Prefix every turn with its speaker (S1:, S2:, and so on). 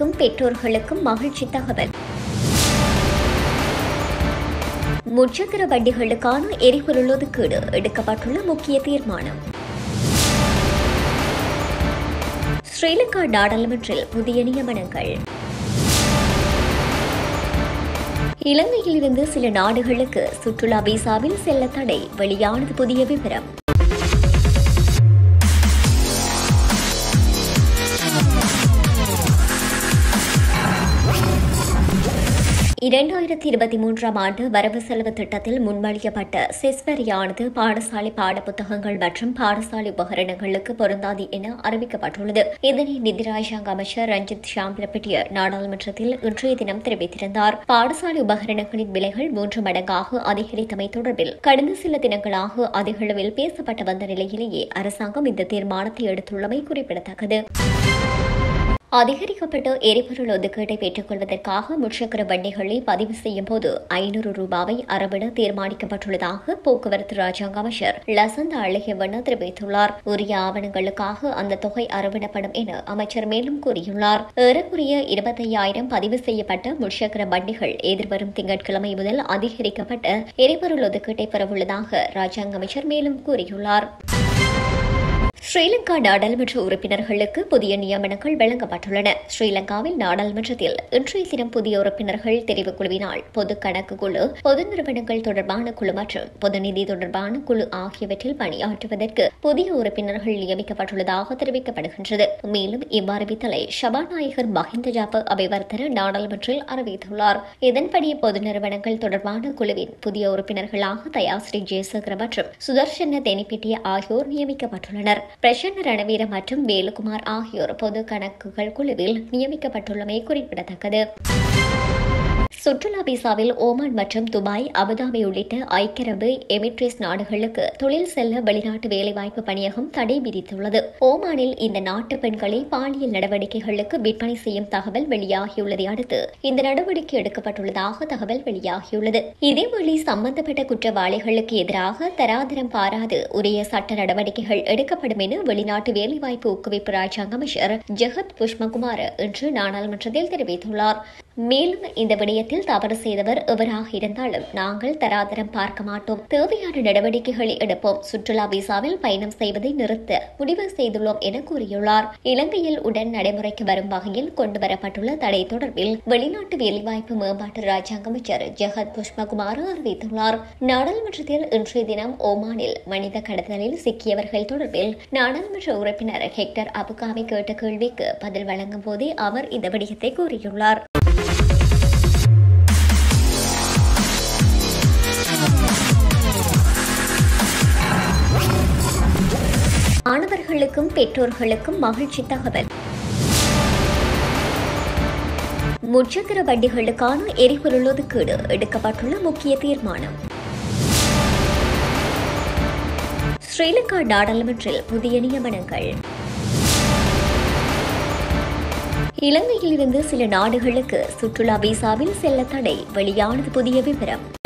S1: மாணவர்களுக்கும் பெற்றோர்களுக்கும் மகிழ்ச்சி தகவல் முச்சக்கர வண்டிகளுக்கான எரிபொருள் ஒதுக்கீடு எடுக்கப்பட்டுள்ள முக்கிய தீர்மானம் ஸ்ரீலங்கா நாடாளுமன்றில் புதிய நியமனங்கள் இலங்கையில் இருந்து சில நாடுகளுக்கு சுற்றுலா விசாவில் செல்ல தடை வெளியானது புதிய விவரம் இரண்டாயிரத்தி இருபத்தி மூன்றாம் ஆண்டு வரவு செலவு திட்டத்தில் முன்மொழியப்பட்ட செஸ் வரியானது பாடசாலை பாடப்புத்தகங்கள் மற்றும் பாடசாலை உபகரணங்களுக்கு பொருந்தாது என அறிவிக்கப்பட்டுள்ளது இதனை நிதி ராஜாங்க அமைச்சர் ரஞ்சித் ஷாம்பிலப்பட்டிய நாடாளுமன்றத்தில் இன்றைய தினம் தெரிவித்திருந்தார் பாடசாலை உபகரணங்களின் விலைகள் மூன்று மடங்காக அதிகரித்தமை தொடர்பில் கடந்த சில தினங்களாக அதிகளவில் பேசப்பட்டு வந்த நிலையிலேயே அரசாங்கம் இந்த தீர்மானத்தை எடுத்துள்ளமை குறிப்பிடத்தக்கது அதிகரிக்கப்பட்ட எரிபொருள் ஒதுக்கீட்டை பெற்றுக் கொள்வதற்காக முச்சக்கர வண்டிகளை பதிவு செய்யும் போது ஐநூறு ரூபாவை அறவிட தீர்மானிக்கப்பட்டுள்ளதாக போக்குவரத்து ராஜாங்க அமைச்சர் லசந்த அழகியவண்ண தெரிவித்துள்ளார் உரிய ஆவணங்களுக்காக அந்த தொகை அறவிடப்படும் என அமைச்சர் மேலும் கூறியுள்ளார் ஏறக்குறைய இருபத்தையாயிரம் பதிவு செய்யப்பட்ட முச்சக்கர வண்டிகள் எதிர்வரும் திங்கட்கிழமை முதல் அதிகரிக்கப்பட்ட எரிபொருள் ஒதுக்கீட்டை பெறவுள்ளதாக ராஜாங்க அமைச்சர் மேலும் கூறியுள்ளார் ஸ்ரீலங்கா நாடாளுமன்ற உறுப்பினர்களுக்கு புதிய நியமனங்கள் வழங்கப்பட்டுள்ளன ஸ்ரீலங்காவில் நாடாளுமன்றத்தில் இன்றைய தினம் புதிய உறுப்பினர்கள் தெரிவுக் குழுவினால் பொது கணக்கு குழு பொது நிறுவனங்கள் தொடர்பான குழு மற்றும் பொது நிதி தொடர்பான குழு ஆகியவற்றில் பணியாற்றுவதற்கு புதிய உறுப்பினர்கள் நியமிக்கப்பட்டுள்ளதாக தெரிவிக்கப்படுகின்றது மேலும் இவ்வறிவித்தலை சபாநாயகர் மஹிந்த ஜாப அபிவர்த்தன நாடாளுமன்றில் அறிவித்துள்ளார் இதன்படி பொது நிறுவனங்கள் தொடர்பான குழுவின் புதிய உறுப்பினர்களாக தயாஸ்ரீ ஜெயசேகர மற்றும் சுதர்ஷன தெனிப்பிட்டிய ஆகியோர் நியமிக்கப்பட்டுள்ளனர் பிரசன்ன ரணவீர மற்றும் வேலுகுமார் ஆகியோர் பொது கணக்குகள் குழுவில் நியமிக்கப்பட்டுள்ளமை குறிப்பிடத்தக்கது சுற்றுலா விசாவில் ஓமான் மற்றும் துபாய் அபுதாபி உள்ளிட்ட ஐக்கிய அரபு எமிரேட்ஸ் நாடுகளுக்கு தொழில் செல்ல வெளிநாட்டு வேலைவாய்ப்பு பணியகம் தடை விதித்துள்ளது ஓமானில் இந்த நாட்டு பெண்களை பாலியல் நடவடிக்கைகளுக்கு விற்பனை செய்யும் தகவல் வெளியாகியுள்ளதை அடுத்து இந்த நடவடிக்கை எடுக்கப்பட்டுள்ளதாக தகவல் வெளியாகியுள்ளது இதேவேளை சம்பந்தப்பட்ட குற்றவாளிகளுக்கு எதிராக தராதரம் பாராது உரிய சட்ட நடவடிக்கைகள் எடுக்கப்படும் என வெளிநாட்டு வேலைவாய்ப்பு ஊக்குவிப்பு ராஜாங்க அமைச்சர் ஜெகத் புஷ்மகுமார் இன்று நாடாளுமன்றத்தில் தெரிவித்துள்ளார் மேலும் இந்த விடயத்தில் தவறு செய்தவர் எவராக இருந்தாலும் நாங்கள் தராதரம் பார்க்க மாட்டோம் தேவையான நடவடிக்கைகளை எடுப்போம் சுற்றுலா விசாவில் பயணம் செய்வதை நிறுத்த முடிவு செய்துள்ளோம் என கூறியுள்ளார் இலங்கையில் உடன் நடைமுறைக்கு வரும் வகையில் கொண்டுவரப்பட்டுள்ள தடை தொடர்பில் வெளிநாட்டு வேலைவாய்ப்பு மேம்பாட்டு ராஜாங்க அமைச்சர் ஜெகத் புஷ்பகுமார் அறிவித்துள்ளார் நாடாளுமன்றத்தில் இன்றைய தினம் ஓமானில் மனித கடத்தலில் சிக்கியவர்கள் தொடர்பில் நாடாளுமன்ற உறுப்பினர் ஹெக்டர் அபுகாமி கேட்ட கேள்விக்கு பதில் வழங்கும் போதே அவர் இந்த விடயத்தை கூறியுள்ளார் மாணவர்களுக்கும் பெற்றோர்களுக்கும் மகிழ்ச்சி தகவல் முச்சக்கர வண்டிகளுக்கான எரிபொருள் ஒதுக்கீடு எடுக்கப்பட்டுள்ள முக்கிய தீர்மானம் ஸ்ரீலங்கா நாடாளுமன்றில் புதிய நியமனங்கள் இலங்கையில் இருந்து சில நாடுகளுக்கு சுற்றுலா விசாவில் செல்ல தடை வெளியானது புதிய விவரம்